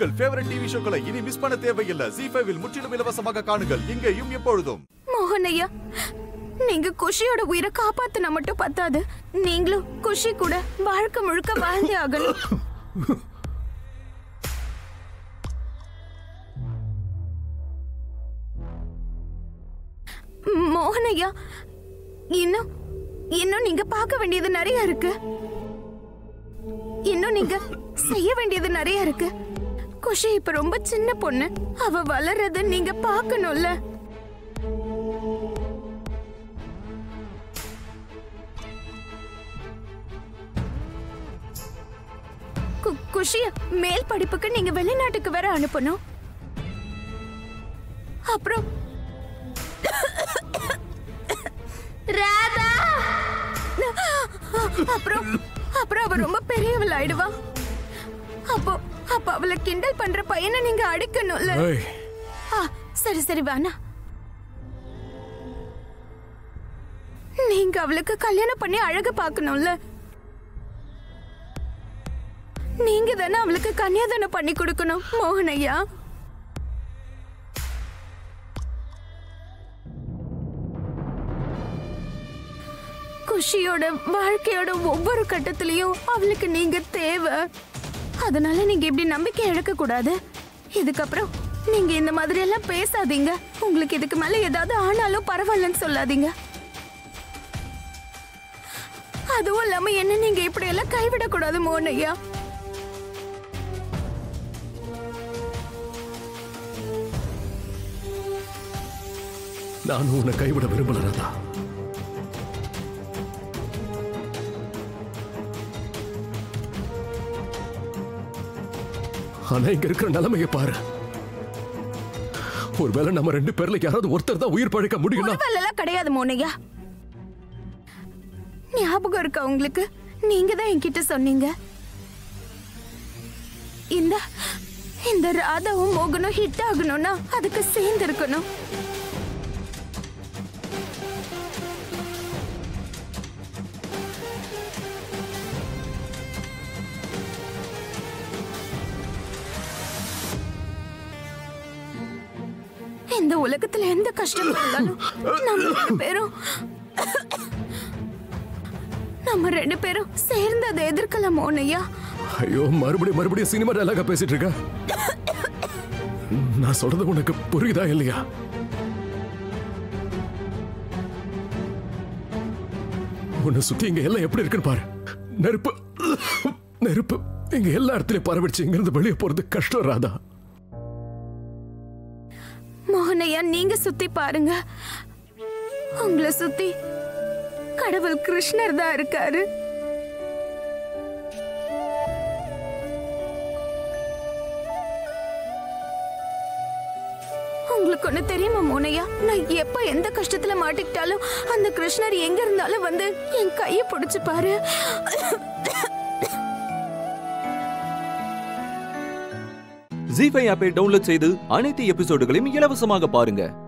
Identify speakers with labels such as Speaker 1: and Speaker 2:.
Speaker 1: உங்கள் favourite TV ஷோக்களை இனி miss பண்ண தேவையில்லை ஜி ஃபைவில் முற்றிலும் இலவசமாக காணுங்கள் இங்கேயும் எப்பொழுதும்
Speaker 2: மோகன் ஐயா நீங்க குஷியோட உயிரை காப்பாத்தினா மட்டும் பத்தாது நீங்களும் குஷி கூட வாழ்க்கை முழுக்க வாழ்ந்தே ஆகணும் மோகன் ஐயா இன்னும் இன்னும் நீங்க பார்க்க வேண்டியது நிறைய இருக்கு இன்னும் நீங்க செய்ய வேண்டியது நிறைய இருக்கு குஷி இப்ப ரொம்ப சின்ன பொண்ணு அவ வளர்றத நீங்க பார்க்கணும்ல கு- குஷிய மேல் படிப்புக்கு நீங்க வெளிநாட்டுக்கு வேற அனுப்பணும் அப்புறம் ராதா அப்புறம் அப்புறம் அவ ரொம்ப பெரியவள் ஆயிடுவா அப்போ அப்ப அவளை கிண்டல் பண்ற பையனை நீங்க அடிக்கணும்ல
Speaker 3: ஏய்
Speaker 2: ஆ, சரி சரி வேணா நீங்க அவளுக்கு கல்யாணம் பண்ணி அழகு பார்க்கணும்ல நீங்க தானே அவளுக்கு கன்னியாதானம் பண்ணி கொடுக்கணும் மோகன் ஐயா குஷியோட வாழ்க்கையோட ஒவ்வொரு கட்டத்திலையும் அவளுக்கு நீங்க தேவை அதனால நீங்க இப்படி நம்பிக்கை இழக்க கூடாது இதுக்கப்புறம் நீங்க இந்த மாதிரி எல்லாம் பேசாதீங்க உங்களுக்கு இதுக்கு மேல ஏதாவது ஆனாலும் பரவாயில்லன்னு சொல்லாதீங்க அதுவும் இல்லாம என்ன நீங்க இப்படி எல்லாம் கைவிடக்கூடாது மோகன் ஐயா
Speaker 3: நானும் உன்னை கைவிட விரும்பல ராதா ஆனா இங்க இருக்கிற நிலைமைய பாரு ஒருவேளை நம்ம ரெண்டு பேர்ல யாராவது ஒருத்தர் தான் உயிர் பழைக்க முடியும்னா
Speaker 2: எல்லாம் கிடையாது மோனையா ஞாபகம் இருக்கா உங்களுக்கு நீங்க தான் என்கிட்ட சொன்னீங்க இந்த இந்த ராதாவும் மோகனும் ஹிட் ஆகணும்னா அதுக்கு சேர்ந்து இருக்கணும் இந்த உலகத்துல எந்த கஷ்டம் இருந்தாலும் நம்ம ரெண்டு பேரும் நம்ம ரெண்டு பேரும் சேர்ந்து அதை எதிர்க்கலாம் மோனையா
Speaker 3: ஐயோ மறுபடியும் மறுபடியும் சினிமா டயலாக பேசிட்டு இருக்க நான் சொல்றது உனக்கு புரியுதா இல்லையா உன்னை சுத்தி இங்க எல்லாம் எப்படி இருக்குன்னு பாரு நெருப்பு நெருப்பு இங்க எல்லா இடத்துலயும் பரவிடுச்சு இங்க இருந்து வெளியே போறது கஷ்டம் ராதா
Speaker 2: மோகனையா நீங்க சுத்தி பாருங்க உங்களை சுத்தி கடவுள் கிருஷ்ணர் தான் இருக்காரு உங்களுக்கு ஒண்ணு தெரியுமா மோனையா நான் எப்ப எந்த கஷ்டத்துல மாட்டிக்கிட்டாலும் அந்த கிருஷ்ணர் எங்க இருந்தாலும் வந்து என் கைய பிடிச்சு பாரு
Speaker 4: ஜி ஃபைவ் ஆப்பை டவுன்லோட் செய்து அனைத்து எபிசோடுகளையும் இலவசமாக பாருங்க